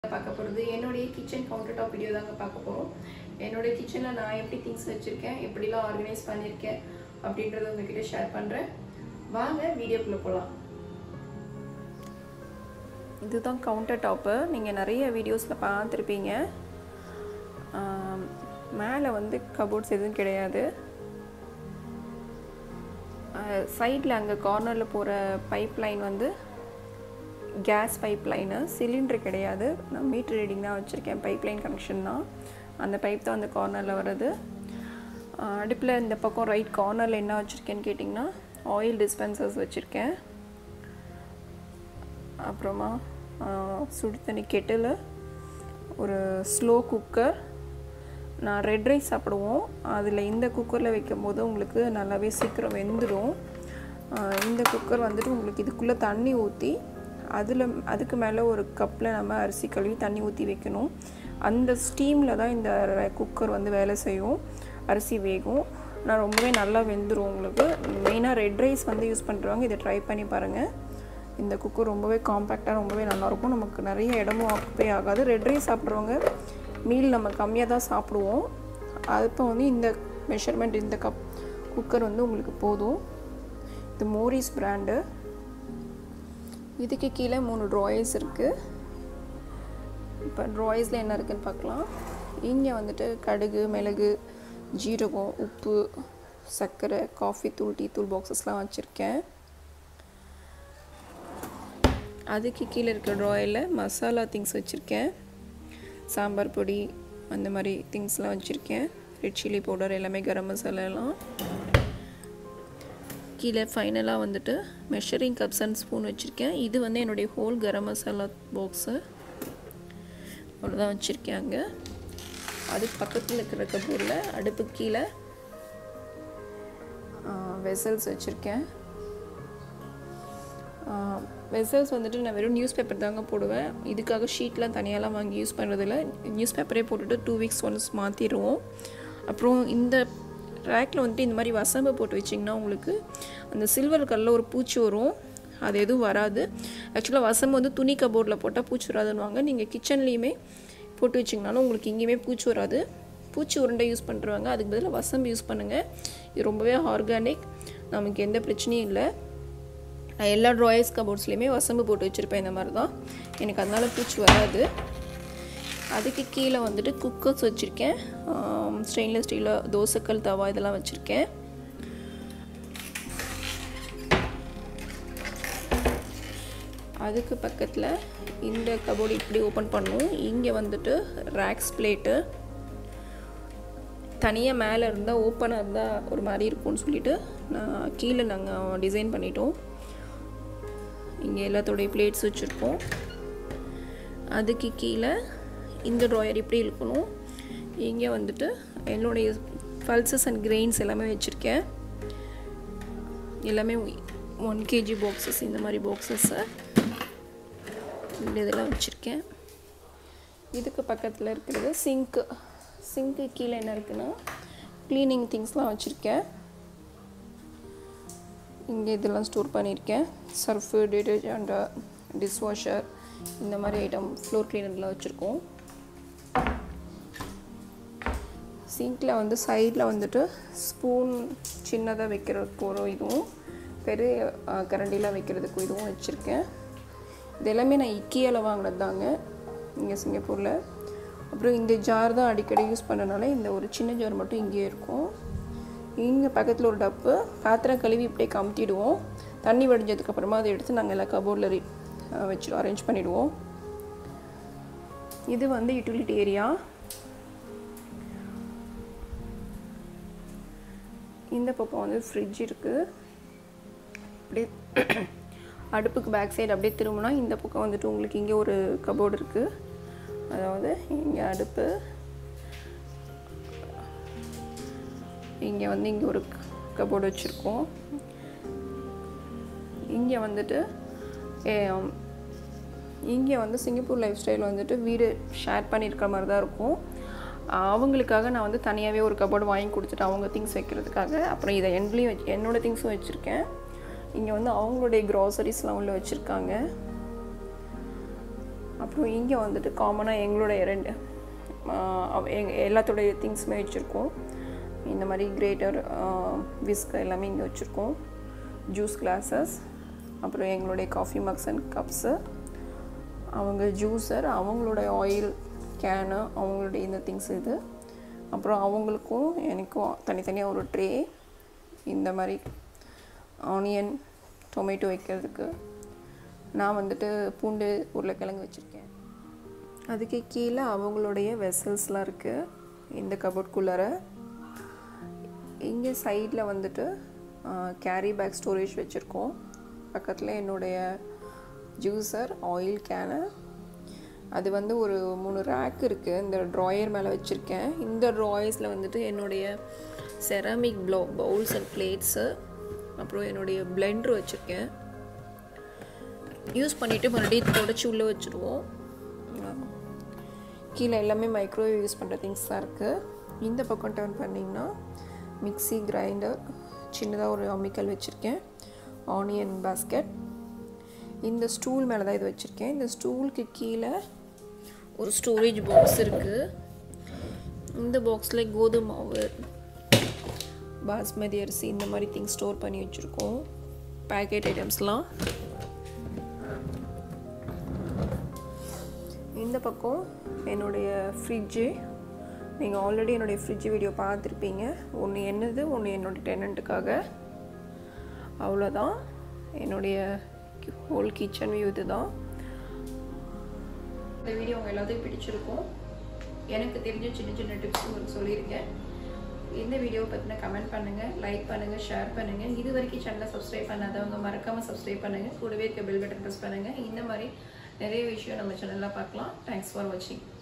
பார்க்க போகிறது என்னுடைய கிச்சன் கவுண்டர் டாப் வீடியோ தாங்க பார்க்க போகிறோம் என்னுடைய கிச்சனில் நான் எப்படி திங்ஸ் வச்சுருக்கேன் எப்படிலாம் ஆர்கனைஸ் பண்ணியிருக்கேன் அப்படின்றத உங்ககிட்ட ஷேர் பண்ணுறேன் வாங்க வீடியோக்குள்ளே போகலாம் இதுதான் கவுண்டர் டாப்பு நீங்கள் நிறைய வீடியோஸில் பார்த்துருப்பீங்க மேலே வந்து கபோர்ட்ஸ் எதுவும் கிடையாது சைடில் அங்கே கார்னரில் போகிற பைப் லைன் வந்து கேஸ் பைப் லைனு சிலிண்டர் கிடையாது நான் மீட்டர் ரீடிங் தான் வச்சுருக்கேன் பைப் லைன் கனெக்ஷன் தான் அந்த பைப் தான் அந்த கார்னரில் வருது அடுப்பில் இந்த பக்கம் ரைட் கார்னரில் என்ன வச்சுருக்கேன்னு கேட்டிங்கன்னா ஆயில் டிஸ்பென்சர்ஸ் வச்சுருக்கேன் அப்புறமா சுடு தண்ணி கெட்டில் ஒரு ஸ்லோ குக்கர் நான் ரெட் ரைஸ் சாப்பிடுவோம் அதில் இந்த குக்கரில் வைக்கும்போது உங்களுக்கு நல்லாவே சீக்கிரம் வெந்துடும் இந்த குக்கர் வந்துட்டு உங்களுக்கு இதுக்குள்ளே தண்ணி ஊற்றி அதில் அதுக்கு மேலே ஒரு கப்பில் நம்ம அரிசி கழுவி தண்ணி ஊற்றி வைக்கணும் அந்த ஸ்டீமில் தான் இந்த குக்கர் வந்து வேலை செய்யும் அரிசி வேகும் நான் ரொம்பவே நல்லா வெந்துடும் உங்களுக்கு மெயினாக ரெட் ரைஸ் வந்து யூஸ் பண்ணுறவங்க இதை ட்ரை பண்ணி பாருங்கள் இந்த குக்கர் ரொம்பவே காம்பேக்டாக ரொம்பவே நல்லாயிருக்கும் நமக்கு நிறைய இடமும் ஆக்குப்பே ஆகாது ரெட் ரைஸ் சாப்பிட்றவங்க மீல் நம்ம கம்மியாக தான் சாப்பிடுவோம் அப்போ வந்து இந்த மெஷர்மெண்ட் இந்த கப் குக்கர் வந்து உங்களுக்கு போதும் இது மோரிஸ் பிராண்டு இதுக்கு கீழே மூணு ட்ராயர்ஸ் இருக்குது இப்போ ட்ராயர்ஸில் என்ன இருக்குதுன்னு பார்க்கலாம் இங்கே வந்துட்டு கடுகு மிளகு ஜீரகம் உப்பு சர்க்கரை காஃபி தூள் டீ தூள் பாக்ஸஸ்லாம் வச்சுருக்கேன் அதுக்கு கீழே இருக்க ட்ராயரில் மசாலா திங்ஸ் வச்சுருக்கேன் சாம்பார் பொடி அந்த மாதிரி திங்ஸ்லாம் வச்சுருக்கேன் ரெட் சில்லி பவுடர் எல்லாமே கரம் மசாலாலாம் கீழே ஃபைனலாக வந்துட்டு மெஷரிங் கப்ஸ் அண்ட் ஸ்பூன் வச்சுருக்கேன் இது வந்து என்னுடைய ஹோல் கரம் மசாலா பாக்ஸு அவ்வளோதான் வச்சுருக்கேன் அங்கே அதுக்கு பக்கத்தில் இருக்கிற கபூரில் அடுப்பு கீழே வெசல்ஸ் வச்சுருக்கேன் வெசல்ஸ் வந்துட்டு நான் வெறும் நியூஸ் பேப்பர் தாங்க போடுவேன் இதுக்காக ஷீட்லாம் தனியாலாம் வாங்கி யூஸ் பண்ணுறதில்ல நியூஸ் பேப்பரே போட்டுட்டு டூ வீக்ஸ் ஒன்ஸ் மாற்றிடுவோம் அப்புறம் இந்த ரேக்கில் வந்துட்டு இந்த மாதிரி வசம்பு போட்டு வச்சிங்கன்னா உங்களுக்கு அந்த சில்வர் கல்லில் ஒரு பூச்சி வரும் அது எதுவும் வராது ஆக்சுவலாக வசம்பு வந்து துணி கபோர்டில் போட்டால் பூச்சி வராதுன்னுவாங்க நீங்கள் கிச்சன்லேயுமே போட்டு வச்சிங்கனாலும் உங்களுக்கு எங்கேயுமே பூச்சி வராது பூச்சி உருண்டை யூஸ் பண்ணுறவங்க அதுக்கு பதிலாக வசம்பு யூஸ் பண்ணுங்கள் இது ரொம்பவே ஆர்கானிக் நமக்கு எந்த பிரச்சனையும் இல்லை நான் எல்லா ட்ராயர்ஸ் கபோர்ட்ஸ்லேயுமே வசம்பு போட்டு வச்சுருப்பேன் இந்த மாதிரி தான் எனக்கு அதனால் பூச்சி வராது அதுக்கு கீழே வந்துட்டு குக்கர்ஸ் வச்சுருக்கேன் ஸ்டெயின்லெஸ் ஸ்டீலில் தோசைக்கல் தவா இதெல்லாம் வச்சுருக்கேன் அதுக்கு பக்கத்தில் இந்த கபோர்டு இப்படி ஓப்பன் பண்ணும் இங்கே வந்துட்டு ரேக்ஸ் பிளேட்டு தனியாக மேலே இருந்தால் ஓப்பனாக இருந்தால் ஒரு மாதிரி இருக்கும்னு சொல்லிட்டு நான் கீழே நாங்கள் டிசைன் பண்ணிட்டோம் இங்கே எல்லாத்தோடைய பிளேட்ஸ் வச்சுருக்கோம் அதுக்கு கீழே இந்த ட்ராயர் இப்படி இருக்கணும் இங்கே வந்துட்டு என்னுடைய பல்சஸ் அண்ட் கிரெயின்ஸ் எல்லாமே வச்சுருக்கேன் எல்லாமே ஒன் கேஜி பாக்ஸஸ் இந்த மாதிரி பாக்ஸஸ்ஸை இந்த இதெல்லாம் வச்சுருக்கேன் இதுக்கு பக்கத்தில் இருக்கிறது சிங்க்கு சிங்க்கு கீழே என்ன இருக்குன்னா க்ளீனிங் திங்ஸ்லாம் வச்சுருக்கேன் இங்கே இதெல்லாம் ஸ்டோர் பண்ணியிருக்கேன் சர்ஃபு டிட்டர்ஜெண்ட்டு டிஷ்வாஷர் இந்த மாதிரி ஐட்டம் ஃப்ளோர் கிளீனர்லாம் வச்சுருக்கோம் சிங்கில் வந்து சைடில் வந்துட்டு ஸ்பூன் சின்னதாக வைக்கிறதுக்கு ஒரு இதுவும் பெரிய கரண்டிலாம் வைக்கிறதுக்கு இதுவும் வச்சுருக்கேன் இது எல்லாமே நான் இக்கியாவில் வாங்கினது தாங்க இங்கே சிங்கப்பூரில் அப்புறம் இந்த ஜார் தான் அடிக்கடி யூஸ் பண்ணனால இந்த ஒரு சின்ன ஜார் மட்டும் இங்கேயே இருக்கும் இங்கே பக்கத்தில் ஒரு டப்பு பாத்திரம் கழுவி இப்படியே கமுத்திடுவோம் தண்ணி வடிஞ்சதுக்கப்புறமா அதை எடுத்து நாங்கள் எல்லாம் கபோர்டில் வச்சு அரேஞ்ச் பண்ணிவிடுவோம் இது வந்து யூட்டிலிட்டி ஏரியா இந்த பக்கம் வந்து ஃப்ரிட்ஜ் இருக்குது அப்படியே அடுப்புக்கு பேக் சைடு அப்படியே திரும்பினா இந்த பக்கம் வந்துட்டு உங்களுக்கு இங்கே ஒரு கபோர்டு இருக்குது அதாவது இங்கே அடுப்பு இங்கே வந்து இங்கே ஒரு கபோர்டு வச்சுருக்கோம் இங்கே வந்துட்டு இங்கே வந்து சிங்கப்பூர் லைஃப் ஸ்டைல் வந்துட்டு வீடு ஷேர் பண்ணியிருக்கிற மாதிரி தான் இருக்கும் அவங்களுக்காக நான் வந்து தனியாகவே ஒரு கபோர்டு வாங்கி கொடுத்துட்டு அவங்க திங்ஸ் வைக்கிறதுக்காக அப்புறம் இதை எண்ட்லேயும் வச்சு என்னோடய திங்ஸும் வச்சுருக்கேன் இங்கே வந்து அவங்களுடைய க்ராசரிஸ்லாம் உள்ள வச்சுருக்காங்க அப்புறம் இங்கே வந்துட்டு காமனாக எங்களுடைய ரெண்டு எங் எல்லாத்தோடைய திங்ஸுமே வச்சுருக்கோம் இந்த மாதிரி கிரேட்டர் விஸ்க் எல்லாமே இங்கே வச்சுருக்கோம் ஜூஸ் கிளாஸஸ் அப்புறம் எங்களுடைய காஃபி மக்ஸ் அண்ட் கப்ஸு அவங்க ஜூஸர் அவங்களுடைய ஆயில் கேனு அவங்களுடைய இந்த திங்ஸ் இது அப்புறம் அவங்களுக்கும் எனக்கும் தனித்தனியாக ஒரு ட்ரே இந்த மாதிரி ஆனியன் டொமேட்டோ வைக்கிறதுக்கு நான் வந்துட்டு பூண்டு உருளைக்கிழங்கு வச்சுருக்கேன் அதுக்கு கீழே அவங்களுடைய வெசல்ஸ்லாம் இருக்குது இந்த கபோர்ட்குள்ளார இங்கே சைடில் வந்துட்டு கேரி பேக் ஸ்டோரேஜ் வச்சுருக்கோம் பக்கத்தில் என்னுடைய ஜூஸர் ஆயில் கேனு அது வந்து ஒரு மூணு ரேக் இருக்குது இந்த ட்ராயர் மேலே வச்சுருக்கேன் இந்த ட்ராயர்ஸில் வந்துட்டு என்னுடைய ceramic blow bowls and plates அப்புறம் என்னுடைய பிளெண்டர் வச்சுருக்கேன் யூஸ் பண்ணிவிட்டு மறுபடியும் தொடச்சி உள்ளே வச்சுருவோம் கீழே எல்லாமே மைக்ரோவேவ் யூஸ் பண்ணுற திங்ஸ் தான் இருக்குது இந்த பக்கம் டர்ன் பண்ணிங்கன்னா மிக்சி கிரைண்டர் சின்னதாக ஒரு அம்மிக்கல் வச்சுருக்கேன் ஆனியன் பாஸ்கெட் இந்த ஸ்டூல் மேலே தான் இது வச்சுருக்கேன் இந்த ஸ்டூலுக்கு கீழே ஒரு ஸ்டோரேஜ் பாக்ஸ் இருக்குது இந்த பாக்ஸில் கோதுமை மாவு பாஸ்மதி அரிசி இந்த மாதிரி திங்ஸ் ஸ்டோர் பண்ணி வச்சுருக்கோம் பேக்கெட் ஐட்டம்ஸ்லாம் இந்த பக்கம் என்னுடைய ஃப்ரிட்ஜு நீங்கள் ஆல்ரெடி என்னுடைய ஃப்ரிட்ஜ் வீடியோ பார்த்துருப்பீங்க ஒன்று என்னது ஒன்று என்னுடைய டெனண்ட்டுக்காக அவ்வளோதான் என்னுடைய ஹோல் கிச்சன் வியூ இது தான் இந்த வீடியோ உங்கள் எல்லாத்தையும் பிடிச்சிருக்கும் எனக்கு தெரிஞ்ச சின்ன சின்ன டிப்ஸ் உங்களுக்கு சொல்லியிருக்கேன் இந்த வீடியோவை பற்றின கமெண்ட் பண்ணுங்கள் லைக் பண்ணுங்கள் ஷேர் பண்ணுங்கள் இது வரைக்கும் சேனலை சப்ஸ்கிரைப் பண்ணாதவங்க மறக்காமல் சப்ஸ்கிரைப் பண்ணுங்கள் கூடவே இருக்க பெல் பட்டன் ப்ரெஸ் பண்ணுங்கள் இந்த மாதிரி நிறைய விஷயம் நம்ம சேனலில் பார்க்கலாம் தேங்க்ஸ் ஃபார் வாட்சிங்